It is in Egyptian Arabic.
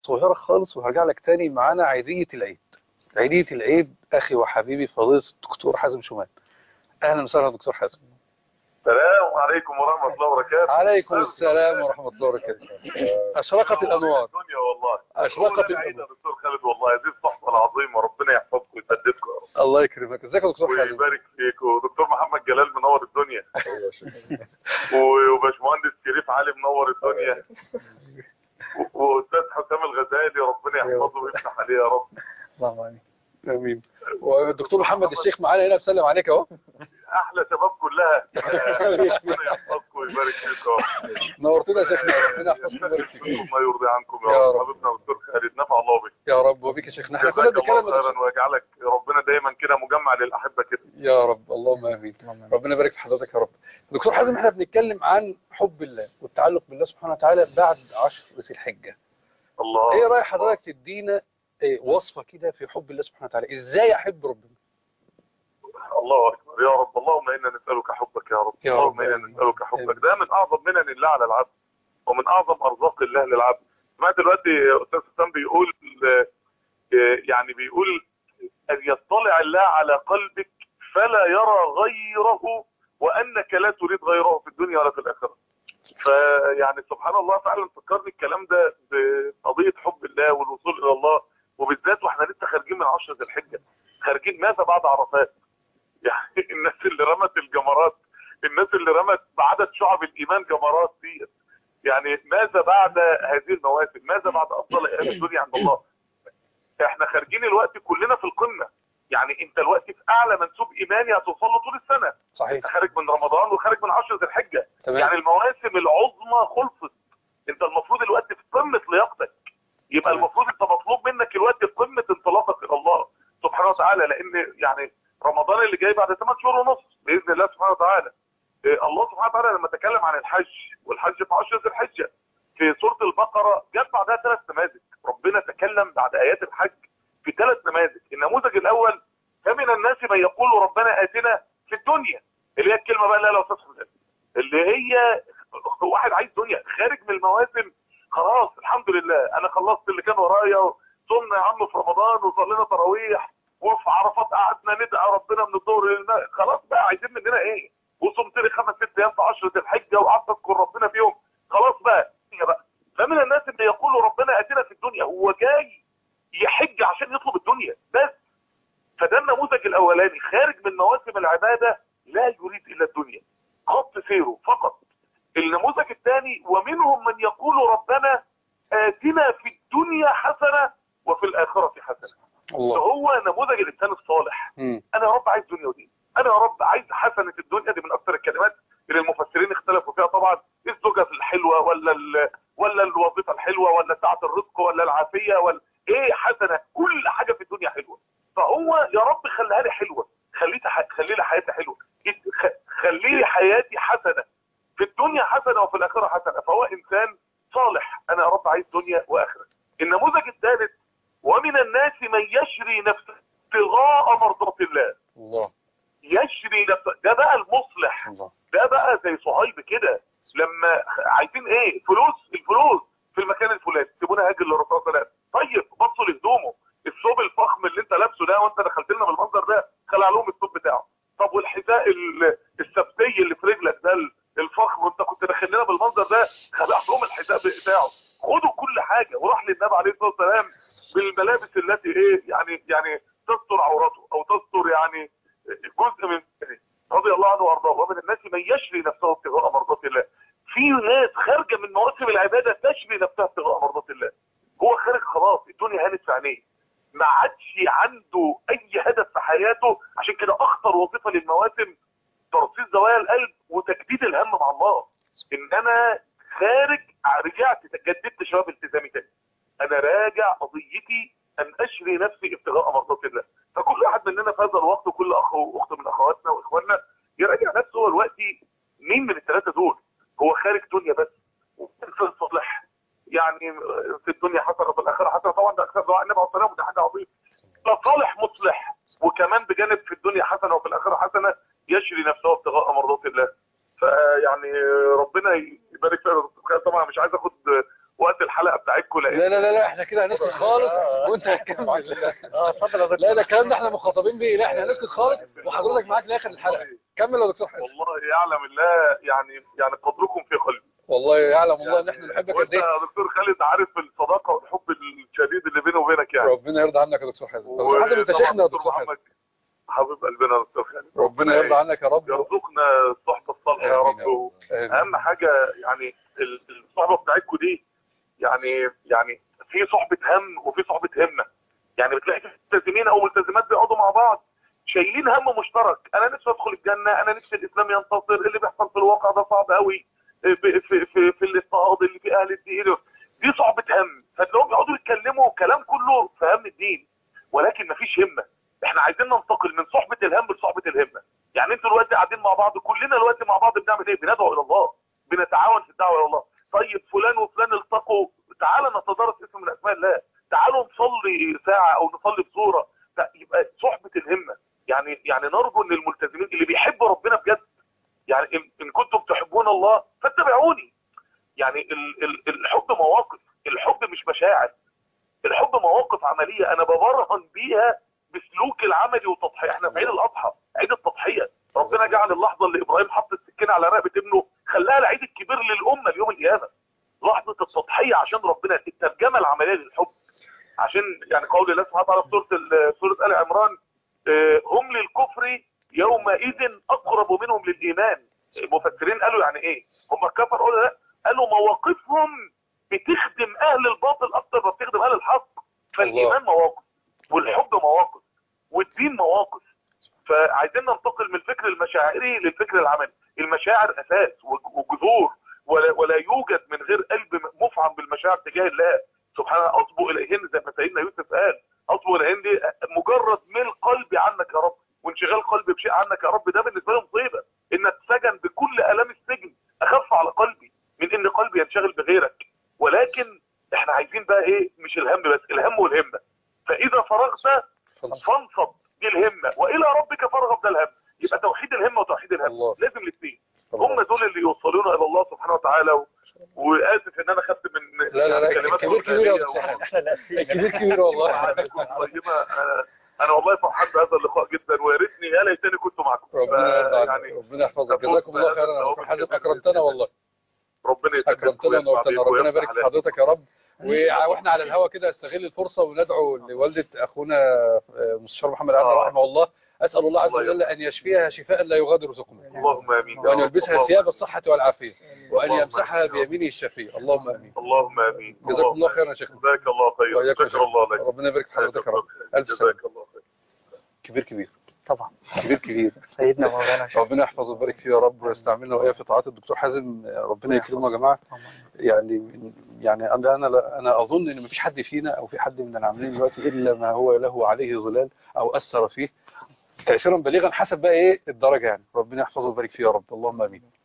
صغيرة خالص وهرجع لك تاني معانا عيدية العيد عيدية العيد أخي وحبيبي فضيلة الدكتور حازم شومان أهلا وسهلا دكتور حازم السلام عليكم ورحمة الله وبركاته عليكم السلام ورحمة الله وبركاته أشرقت الأنوار الدنيا والله أشرقت العيد يا الأنوار دكتور خالد والله دي الصحبة العظيمة ربنا يحفظكم ويسددكم يا رب الله يكرمك ازيك يا دكتور حازم ويبارك فيك ودكتور محمد جلال منور الدنيا و- وباشمهندس شريف علي منور الدنيا و- واستاذ حسام الغزالي ربنا يحفظه ويفتح عليه يا رب اللهم آمين آمين والدكتور محمد الشيخ معانا هنا بسلم عليك أهو احلى شباب كلها ربنا يحفظكم ويبارك فيكم نورتنا يا شيخنا ربنا يحفظك ويبارك فيك الله يرضي عنكم يا يا رب. رب حبيبنا دكتور خالد نفع الله بك يا رب وبك يا شيخنا احنا كنا جزاك بنتكلم الله خيرا ويجعلك ربنا دايما كده مجمع للاحبه كده يا رب اللهم امين ربنا يبارك في حضرتك يا رب دكتور حازم احنا بنتكلم عن حب الله والتعلق بالله سبحانه وتعالى بعد عشر ذي الحجه الله ايه رايك حضرتك تدينا إيه وصفه كده في حب الله سبحانه وتعالى ازاي احب ربنا الله اكبر يا رب اللهم انا نسالك حبك يا رب يا اللهم رب. انا نسالك حبك آمين. ده من اعظم منن الله على العبد ومن اعظم ارزاق الله للعبد سمعت دلوقتي استاذ حسام بيقول آه، آه، يعني بيقول ان يطلع الله على قلبك فلا يرى غيره وانك لا تريد غيره في الدنيا ولا في الاخره فيعني سبحان الله فعلا فكرني الكلام ده بقضيه حب الله والوصول الى الله وبالذات واحنا لسه خارجين من عشر ذي الحجه خارجين ماذا بعد عرفات يعني الناس اللي رمت الجمرات الناس اللي رمت بعدد شعب الايمان جمرات دي يعني ماذا بعد هذه المواسم ماذا بعد افضل ايام الدنيا عند الله احنا خارجين الوقت كلنا في القمه يعني انت الوقت في اعلى منسوب ايماني هتوصل له طول السنه صحيح انت خارج من رمضان وخارج من عشر ذي الحجه تمام يعني المواسم العظمى خلصت انت المفروض الوقت في قمه لياقتك يبقى تمام. المفروض انت مطلوب منك الوقت في قمه انطلاقك الى الله سبحانه وتعالى لان يعني رمضان اللي جاي بعد 8 شهور ونص باذن الله سبحانه وتعالى إيه، الله سبحانه وتعالى لما تكلم عن الحج والحج في عشر ذي الحجه في سوره البقره جت بعدها ثلاث نماذج ربنا تكلم بعد ايات الحج في ثلاث نماذج النموذج الاول فمن الناس من يقول ربنا اتنا في الدنيا اللي هي الكلمه بقى لا لا استاذ حسين اللي هي واحد عايز دنيا خارج من المواسم خلاص الحمد لله انا خلصت اللي كان ورايا صمنا يا عم في رمضان وصلينا تراويح وفي عرفات قعدنا ندعي ربنا من الظهر للمغرب خلاص بقى عايزين مننا ايه وصمت لي خمس ست ايام في عشرة الحجه وقعدت اذكر ربنا فيهم خلاص بقى هي بقى فمن الناس اللي يقولوا ربنا اتنا في الدنيا هو جاي يحج عشان يطلب الدنيا بس فده النموذج الاولاني خارج من مواسم العباده لا يريد الا الدنيا خط سيره فقط النموذج الثاني ومنهم من يقول ربنا آتنا في الدنيا حسنة وفي الآخرة حسنة الله فهو نموذج الإنسان الصالح مم. أنا يا رب عايز دنيا ودين أنا يا رب عايز حسنة الدنيا دي من أكثر الكلمات اللي المفسرين اختلفوا فيها طبعا الزوجة الحلوة ولا ال... ولا الوظيفة الحلوة ولا ساعة الرزق ولا العافية ولا إيه حسنة كل حاجة في الدنيا حلوة فهو يا رب خليها لي حلوة خليتها ح... خلي لي حياتي حلوة خ- خلي لي حياتي حسنة في الدنيا حسنة وفي الآخرة حسنة فهو إنسان صالح أنا يا رب عايز دنيا وآخرة النموذج الثالث ومن الناس من يشري نفسه ابتغاء مرضات الله الله يشري نفسه ده بقى المصلح الله ده بقى زي صهيب كده لما عايزين ايه فلوس الفلوس في المكان الفلاني سيبونا هاجر للرسول صلى الله عليه وسلم طيب بصوا لهدومه الثوب الفخم اللي انت لابسه ده وانت دخلت لنا بالمنظر ده خلع لهم الثوب بتاعه طب والحذاء ال- السبتي اللي في رجلك ده الفخم وانت كنت داخل لنا بالمنظر ده خلع لهم الحذاء بتاعه خدوا كل حاجه وراح للنبي عليه الصلاه والسلام بالملابس التي ايه يعني يعني تستر عورته او تستر يعني جزء من رضي الله عنه وارضاه ومن الناس من يشري نفسه ابتغاء مرضات الله في ناس خارجه من مواسم العباده تشري نفسها ابتغاء مرضات الله هو خارج خلاص الدنيا هانت في عينيه ما عادش عنده اي هدف في حياته عشان كده اخطر وظيفه للمواسم ترصيص زوايا القلب وتجديد الهم مع الله ان انا خارج رجعت جددت شباب التزامي تاني انا راجع قضيتي ان اشري نفسي ابتغاء مرضات الله فكل واحد مننا في هذا الوقت وكل اخ واخت من اخواتنا واخواننا يراجع نفسه هو دلوقتي مين من الثلاثه دول هو خارج دنيا بس وانسان صالح يعني في الدنيا حسنه وفي الاخره حسنه طبعا ده اكثر دعاء النبي عليه الصلاه والسلام وده حاجه عظيمه لا صالح مصلح وكمان بجانب في الدنيا حسنه وفي الاخره حسنه يشري نفسه ابتغاء مرضات الله فيعني ربنا يبارك فينا طبعا مش عايز اخد وقت الحلقه بتاعتكم لا لا لا لا احنا كده هنسكت خالص وانت هتكمل اه اتفضل يا دكتور لا ده الكلام ده احنا مخاطبين بيه لا احنا هنسكت خالص وحضرتك معاك لاخر الحلقه كمل يا دكتور حسن والله يعلم الله يعني يعني قدركم في قلبي والله يعلم الله ان احنا نحبك وانت قد ايه يا دكتور خالد عارف الصداقه والحب الشديد اللي بيني وبينك يعني ربنا يرضى عنك يا دكتور حازم دكتور حازم انت وطبعاً شيخنا يا دكتور دكتور حازم محمد حبيب قلبنا يا دكتور خالد ربنا يرضى عنك يا رب يرزقنا الصحبه الصالحه يا آمين يا رب رب. آمين. اهم حاجه يعني ال- الصحبه بتاعتكم دي يعني يعني في صحبه هم وفي صحبه همه يعني بتلاقي في ملتزمين او ملتزمات بيقعدوا مع بعض شايلين هم مشترك انا نفسي ادخل الجنه انا نفسي الاسلام ينتصر اللي بيحصل في الواقع ده صعب قوي في في في, في الاضطهاد اللي في اهل الدين دي صعبه هم فتلاقيهم بيقعدوا يتكلموا كلام كله في هم الدين ولكن مفيش همه احنا عايزين ننتقل من صحبه الهم لصحبه الهمه يعني انتوا دلوقتي قاعدين مع بعض كلنا دلوقتي مع بعض بنعمل ايه بندعو الى الله بنتعاون في الدعوه الى الله طيب فلان وفلان التقوا تعالى نتدارس اسم من اسماء الله تعالوا نصلي ساعه او نصلي بصوره يبقى صحبه الهمه يعني يعني نرجو ان الملتزمين اللي بيحبوا ربنا بجد يعني ان, إن كنتم تحبون الله فاتبعوني يعني ال ال الحب مواقف الحب مش مشاعر الحب مواقف عمليه انا ببرهن بيها بسلوك العملي والتضحيه احنا في عيد الاضحى عيد التضحيه ربنا جعل اللحظه اللي ابراهيم حط السكينه على رقبه ابنه خلاها العيد الكبير للامه اليوم القيامه لحظه التضحيه عشان ربنا الترجمه العمليه للحب عشان يعني قول الله سبحانه وتعالى في سوره ال- سوره ال عمران آه، هم للكفر يومئذ اقرب منهم للايمان المفسرين قالوا يعني ايه هم الكفر قالوا لا قالوا مواقفهم بتخدم اهل الباطل اكتر ما بتخدم اهل الحق فالايمان مواقف والحب مواقف والدين مواقف فعايزين ننتقل من الفكر المشاعري للفكر العملي المشاعر اساس وج- وجذور ولا, ولا يوجد من غير قلب مفعم بالمشاعر تجاه الله سبحانه اصبو اليهن زي ما سيدنا يوسف قال اصبو اليهن دي مجرد ميل قلبي عنك يا رب وانشغال قلبي بشيء عنك يا رب ده بالنسبه لي مصيبه ان اتسجن بكل الام السجن اخف على قلبي من ان قلبي ينشغل بغيرك ولكن احنا عايزين بقى ايه مش الهم بس الهم والهمه فاذا فرغت فانصب دي الهمه والى ربك فارغب ده الهم يبقى توحيد الهمه وتوحيد الهم الله. لازم الاثنين الله. هم دول اللي يوصلونا الى الله سبحانه وتعالى و... واسف ان انا خدت من لا لا لا كلمات كبير كبير يا قرآنية دكتور حازم احنا اللي اسفين كبير كبير والله وعليكم طيبة أنا- انا والله فرحان بهذا اللقاء جدا ويا ريتني يا ليتني كنت معكم ربنا يرضى عنك يعني ربنا يحفظك جزاكم الله خيرا يا دكتور حازم اكرمتنا والله ربنا يسلمك اكرمتنا ويرفع ونورتنا بيك ربنا ويفتح يبارك في عليك. حضرتك يا رب وع- واحنا على الهوا كده استغل الفرصه وندعو لوالده اخونا آه، مستشار محمد عبد آه. رحمه الله اسال الله عز الله وجل ان يشفيها شفاء لا يغادر سقما اللهم امين وان يلبسها اللهم ثياب آمين. الصحه والعافيه وان اللهم يمسحها آمين. بيمينه الشفيه اللهم امين اللهم امين جزاكم الله خيرا يا شيخنا جزاك الله خير وإياكم يا شكر شيخ. الله لك ربنا يبارك في حضرتك يا رب الف سلامه جزاك الله خير كبير كبير طبعا كبير كبير سيدنا مولانا شيخ ربنا يحفظه ويبارك فيه يا رب ويستعملنا واياه في طاعات الدكتور حازم ربنا يكرمه يا جماعه يعني يعني انا انا انا اظن ان مفيش حد فينا او في حد من العاملين دلوقتي الا ما هو له عليه ظلال او اثر فيه تاثيرا بليغا حسب بقى ايه الدرجه يعني ربنا يحفظه ويبارك فيه يا رب اللهم امين